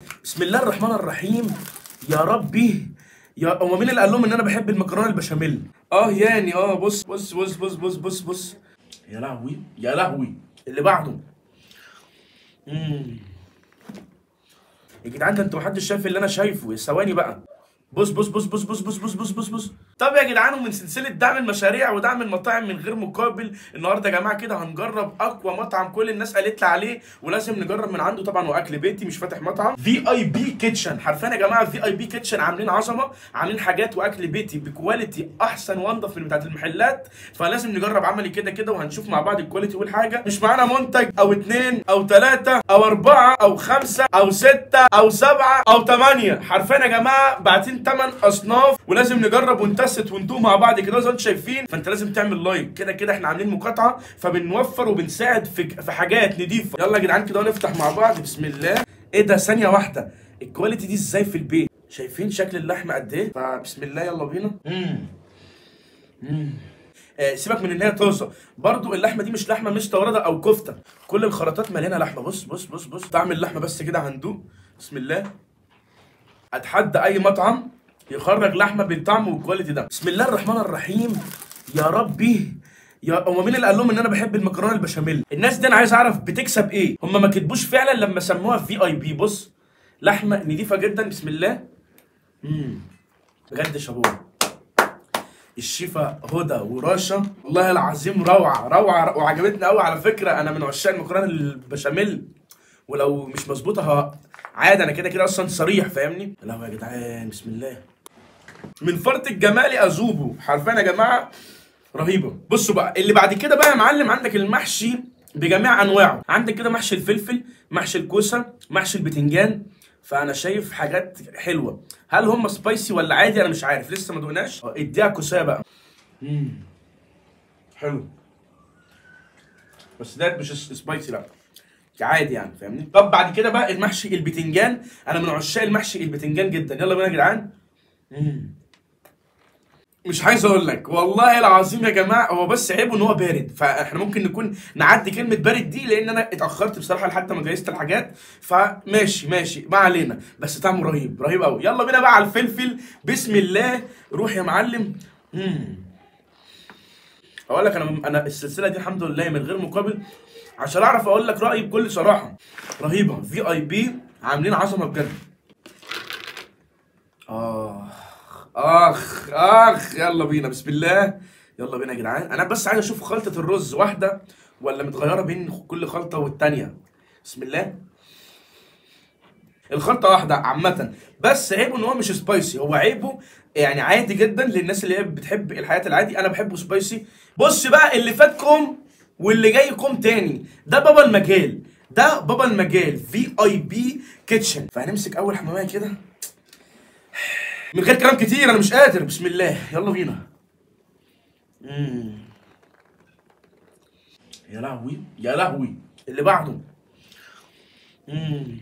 بسم الله الرحمن الرحيم يا ربي يا هو مين اللي قال لهم ان انا بحب المكرونه البشاميل اه يعني اه بص بص بص بص بص بص بص يا لهوي يا لهوي اللي بعده امم يا جدعان ده انتوا محدش شايف اللي انا شايفه ثواني بقى بص بص بص بص بص بص بص بص بص بص طب يا جدعان ومن سلسله دعم المشاريع ودعم المطاعم من غير مقابل النهارده يا جماعه كده هنجرب اقوى مطعم كل الناس قالت لي عليه ولازم نجرب من عنده طبعا واكل بيتي مش فاتح مطعم في اي بي كيتشن حرفيا يا جماعه في اي بي كيتشن عاملين عظمه عاملين حاجات واكل بيتي بكواليتي احسن وانضف من بتاعت المحلات فلازم نجرب عملي كده كده وهنشوف مع بعض الكواليتي والحاجه مش معانا منتج او اتنين او تلاته او اربعه او خمسه او سته او سبعه او ثمانيه حرفيا يا جماعه باعتين ثمان اصناف ولازم نجرب ونتست وندوق مع بعض كده زي ما انتم شايفين فانت لازم تعمل لايك كده كده احنا عاملين مقاطعه فبنوفر وبنساعد في في حاجات نضيفه يلا يا جدعان كده نفتح مع بعض بسم الله ايه ده ثانيه واحده الكواليتي دي ازاي في البيت شايفين شكل اللحمه قد ايه فبسم الله يلا بينا امم امم آه، سيبك من ان هي طاسه برضو اللحمه دي مش لحمه مستورده او كفته كل الخلطات مليانه لحمه بص بص بص بص طعم اللحمه بس كده هندوق بسم الله اتحدى اي مطعم يخرج لحمه بالطعم والكواليتي ده بسم الله الرحمن الرحيم يا ربي يا هو مين اللي قال لهم ان انا بحب المكرونه البشاميل الناس دي انا عايز اعرف بتكسب ايه هم ما كتبوش فعلا لما سموها في اي بي بص لحمه نضيفه جدا بسم الله امم بجد شابوه الشيفه هدى وراشا والله العظيم روعه روعه وعجبتني قوي على فكره انا من عشاق المكرونه البشاميل ولو مش مظبوطه ه- عادي انا كده كده اصلا صريح فاهمني لا يا جدعان بسم الله من فرط الجمال اذوبه حرفيا يا جماعه رهيبه بصوا بقى اللي بعد كده بقى يا معلم عندك المحشي بجميع انواعه عندك كده محشي الفلفل محشي الكوسه محشي البتنجان فانا شايف حاجات حلوه هل هم سبايسي ولا عادي انا مش عارف لسه ما دقناش اه، اديها كوسه بقى امم حلو بس ده مش س- سبايسي لا عادي يعني فاهمني طب بعد كده بقى المحشي البتنجان انا من عشاق المحشي البتنجان جدا يلا بينا يا جدعان مم. مش عايز اقول لك والله العظيم يا جماعه هو بس عيبه ان هو بارد فاحنا ممكن نكون نعدي كلمه بارد دي لان انا اتاخرت بصراحه لحد ما جهزت الحاجات فماشي ماشي ما علينا بس طعمه رهيب رهيب قوي يلا بينا بقى على الفلفل بسم الله روح يا معلم مم. اقول لك انا انا السلسله دي الحمد لله من غير مقابل عشان اعرف اقول لك رايي بكل صراحه رهيبه في اي بي عاملين عظمه بجد اخ اخ اخ يلا بينا بسم الله يلا بينا يا جدعان انا بس عايز اشوف خلطه الرز واحده ولا متغيره بين كل خلطه والتانيه بسم الله الخلطه واحده عامه بس عيبه ان هو مش سبايسي هو عيبه يعني عادي جدا للناس اللي هي بتحب الحياه العادي انا بحبه سبايسي بص بقى اللي فات كوم واللي جاي كوم تاني ده بابا المجال ده بابا المجال في اي بي كيتشن فهنمسك اول حماميه كده من غير كلام كتير انا مش قادر بسم الله يلا بينا مم. يا لهوي يا لهوي اللي بعده مم.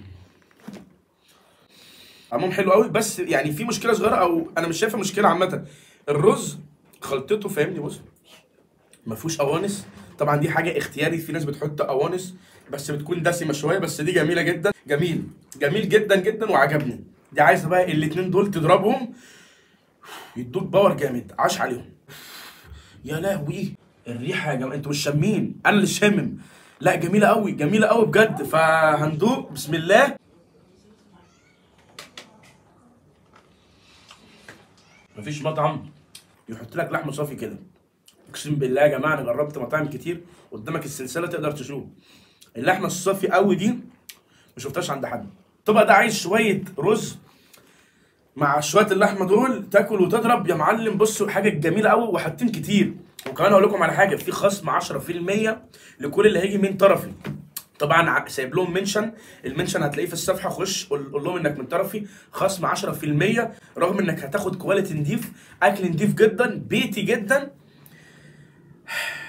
عموم حلو قوي بس يعني في مشكله صغيره او انا مش شايفها مشكله عامه الرز خلطته فاهمني بص ما فيهوش قوانص طبعا دي حاجه اختياري في ناس بتحط قوانص بس بتكون دسمه شويه بس دي جميله جدا جميل جميل جدا جدا وعجبني دي عايزه بقى الاتنين دول تضربهم يدوك باور جامد عاش عليهم يا لهوي الريحه يا جماعه انتوا مش شامين انا اللي شامم لا جميله قوي جميله قوي بجد فهندوق بسم الله مفيش مطعم يحط لك لحمه صافي كده اقسم بالله يا جماعه انا جربت مطاعم كتير قدامك السلسله تقدر تشوف اللحمه الصافي قوي دي ما شفتهاش عند حد تبقى ده عايز شويه رز مع شويه اللحمه دول تاكل وتضرب يا معلم بصوا حاجه جميله قوي وحاطين كتير وكمان اقول لكم على حاجه في خصم 10% لكل اللي هيجي من طرفي طبعا ع- سايب لهم منشن المنشن هتلاقيه في الصفحه خش قول قول لهم انك من طرفي خصم 10% رغم انك هتاخد كواليتي نضيف اكل نضيف جدا بيتي جدا